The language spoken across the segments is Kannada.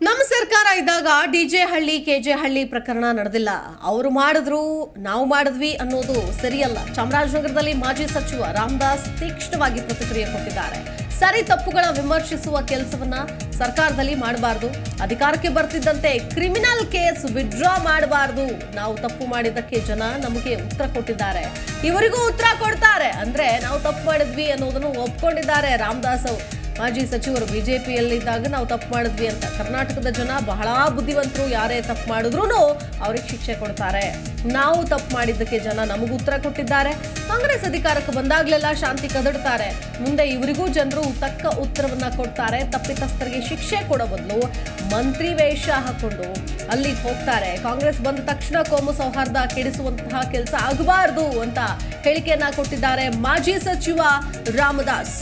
ನಮ್ಮ ಸರ್ಕಾರ ಇದ್ದಾಗ ಡಿಜೆ ಹಳ್ಳಿ ಕೆಜೆ ಹಳ್ಳಿ ಪ್ರಕರಣ ನಡೆದಿಲ್ಲ ಅವರು ಮಾಡಿದ್ರು ನಾವು ಮಾಡಿದ್ವಿ ಅನ್ನೋದು ಸರಿಯಲ್ಲ ಚಾಮರಾಜನಗರದಲ್ಲಿ ಮಾಜಿ ಸಚಿವ ರಾಮದಾಸ್ ತೀಕ್ಷ್ಣವಾಗಿ ಪ್ರತಿಕ್ರಿಯೆ ಕೊಟ್ಟಿದ್ದಾರೆ ಸರಿ ತಪ್ಪುಗಳ ವಿಮರ್ಶಿಸುವ ಕೆಲಸವನ್ನ ಸರ್ಕಾರದಲ್ಲಿ ಮಾಡಬಾರ್ದು ಅಧಿಕಾರಕ್ಕೆ ಬರ್ತಿದ್ದಂತೆ ಕ್ರಿಮಿನಲ್ ಕೇಸ್ ವಿಡ್ರಾ ಮಾಡಬಾರ್ದು ನಾವು ತಪ್ಪು ಮಾಡಿದ್ದಕ್ಕೆ ಜನ ನಮಗೆ ಉತ್ತರ ಕೊಟ್ಟಿದ್ದಾರೆ ಇವರಿಗೂ ಉತ್ತರ ಕೊಡ್ತಾರೆ ಅಂದ್ರೆ ನಾವು ತಪ್ಪು ಮಾಡಿದ್ವಿ ಅನ್ನೋದನ್ನು ಒಪ್ಕೊಂಡಿದ್ದಾರೆ ರಾಮದಾಸ್ ಅವರು ಮಾಜಿ ಸಚಿವರು ಬಿಜೆಪಿಯಲ್ಲಿದ್ದಾಗ ನಾವು ತಪ್ಪು ಮಾಡಿದ್ವಿ ಅಂತ ಕರ್ನಾಟಕದ ಜನ ಬಹಳ ಬುದ್ಧಿವಂತರು ಯಾರೇ ತಪ್ಪು ಮಾಡಿದ್ರು ಅವ್ರಿಗೆ ಶಿಕ್ಷೆ ಕೊಡ್ತಾರೆ ನಾವು ತಪ್ಪು ಮಾಡಿದ್ದಕ್ಕೆ ಜನ ನಮಗೂ ಉತ್ತರ ಕೊಟ್ಟಿದ್ದಾರೆ ಕಾಂಗ್ರೆಸ್ ಅಧಿಕಾರಕ್ಕೆ ಬಂದಾಗ್ಲೆಲ್ಲ ಶಾಂತಿ ಕದಡ್ತಾರೆ ಮುಂದೆ ಇವರಿಗೂ ಜನರು ತಕ್ಕ ಉತ್ತರವನ್ನ ಕೊಡ್ತಾರೆ ತಪ್ಪಿತಸ್ಥರಿಗೆ ಶಿಕ್ಷೆ ಕೊಡೋ ಬದಲು ಮಂತ್ರಿ ವೇಷ ಹಾಕೊಂಡು ಅಲ್ಲಿ ಹೋಗ್ತಾರೆ ಕಾಂಗ್ರೆಸ್ ಬಂದ ತಕ್ಷಣ ಕೋಮು ಸೌಹಾರ್ದ ಕೆಡಿಸುವಂತಹ ಕೆಲಸ ಆಗಬಾರದು ಅಂತ ಹೇಳಿಕೆಯನ್ನ ಕೊಟ್ಟಿದ್ದಾರೆ ಮಾಜಿ ಸಚಿವ ರಾಮದಾಸ್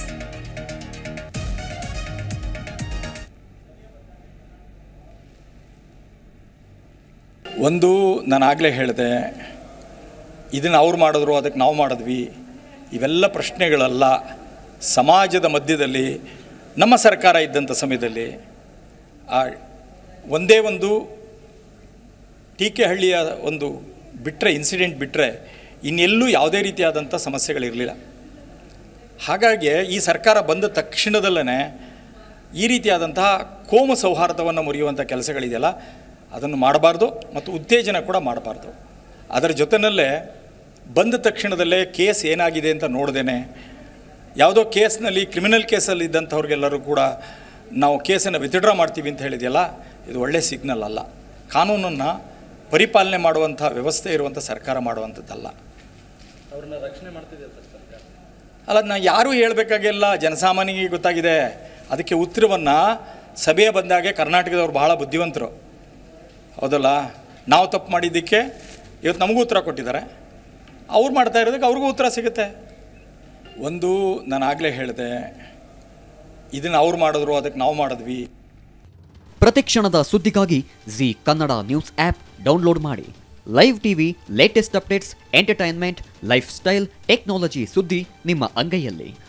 ಒಂದು ನಾನು ಆಗಲೇ ಹೇಳಿದೆ ಇದನ್ನು ಅವ್ರು ಮಾಡಿದ್ರು ಅದಕ್ಕೆ ನಾವು ಮಾಡಿದ್ವಿ ಇವೆಲ್ಲ ಪ್ರಶ್ನೆಗಳಲ್ಲ ಸಮಾಜದ ಮಧ್ಯದಲ್ಲಿ ನಮ್ಮ ಸರ್ಕಾರ ಇದ್ದಂಥ ಸಮಯದಲ್ಲಿ ಆ ಒಂದೇ ಒಂದು ಟೀಕೆಹಳ್ಳಿಯ ಒಂದು ಬಿಟ್ಟರೆ ಇನ್ಸಿಡೆಂಟ್ ಬಿಟ್ಟರೆ ಇನ್ನೆಲ್ಲೂ ಯಾವುದೇ ರೀತಿಯಾದಂಥ ಸಮಸ್ಯೆಗಳಿರಲಿಲ್ಲ ಹಾಗಾಗಿ ಈ ಸರ್ಕಾರ ಬಂದ ತಕ್ಷಣದಲ್ಲೇ ಈ ರೀತಿಯಾದಂತಹ ಕೋಮು ಸೌಹಾರ್ದವನ್ನು ಮುರಿಯುವಂಥ ಕೆಲಸಗಳಿದೆಯಲ್ಲ ಅದನ್ನು ಮಾಡಬಾರ್ದು ಮತ್ತು ಉತ್ತೇಜನ ಕೂಡ ಮಾಡಬಾರ್ದು ಅದರ ಜೊತೆಯಲ್ಲೇ ಬಂದ ತಕ್ಷಣದಲ್ಲೇ ಕೇಸ್ ಏನಾಗಿದೆ ಅಂತ ನೋಡ್ದೇನೆ ಯಾವುದೋ ಕೇಸ್ನಲ್ಲಿ ಕ್ರಿಮಿನಲ್ ಕೇಸಲ್ಲಿ ಇದ್ದಂಥವ್ರಿಗೆಲ್ಲರೂ ಕೂಡ ನಾವು ಕೇಸನ್ನು ವಿತ್ಡ್ರಾ ಮಾಡ್ತೀವಿ ಅಂತ ಹೇಳಿದೆಯಲ್ಲ ಇದು ಒಳ್ಳೆಯ ಸಿಗ್ನಲ್ ಅಲ್ಲ ಕಾನೂನನ್ನು ಪರಿಪಾಲನೆ ಮಾಡುವಂಥ ವ್ಯವಸ್ಥೆ ಇರುವಂಥ ಸರ್ಕಾರ ಮಾಡುವಂಥದ್ದಲ್ಲ ಅಲ್ಲ ನಾ ಯಾರೂ ಹೇಳಬೇಕಾಗಿಲ್ಲ ಜನಸಾಮಾನ್ಯನಿಗೆ ಗೊತ್ತಾಗಿದೆ ಅದಕ್ಕೆ ಉತ್ತರವನ್ನು ಸಭೆಯ ಬಂದಾಗೆ ಕರ್ನಾಟಕದವ್ರು ಬಹಳ ಬುದ್ಧಿವಂತರು ಹೌದಲ್ಲ ನಾವು ತಪ್ಪು ಮಾಡಿದ್ದಕ್ಕೆ ಇವತ್ತು ನಮಗೂ ಉತ್ತರ ಕೊಟ್ಟಿದ್ದಾರೆ ಅವ್ರು ಮಾಡ್ತಾ ಇರೋದಕ್ಕೆ ಅವ್ರಿಗೂ ಉತ್ತರ ಸಿಗುತ್ತೆ ಒಂದು ನಾನು ಆಗಲೇ ಹೇಳಿದೆ ಇದನ್ನು ಅವ್ರು ಮಾಡಿದ್ರು ಅದಕ್ಕೆ ನಾವು ಮಾಡಿದ್ವಿ ಪ್ರತಿಕ್ಷಣದ ಸುದ್ದಿಗಾಗಿ Zee Kannada news app download ಮಾಡಿ live TV latest updates entertainment lifestyle technology ಸುದ್ದಿ ನಿಮ್ಮ ಅಂಗೈಯಲ್ಲಿ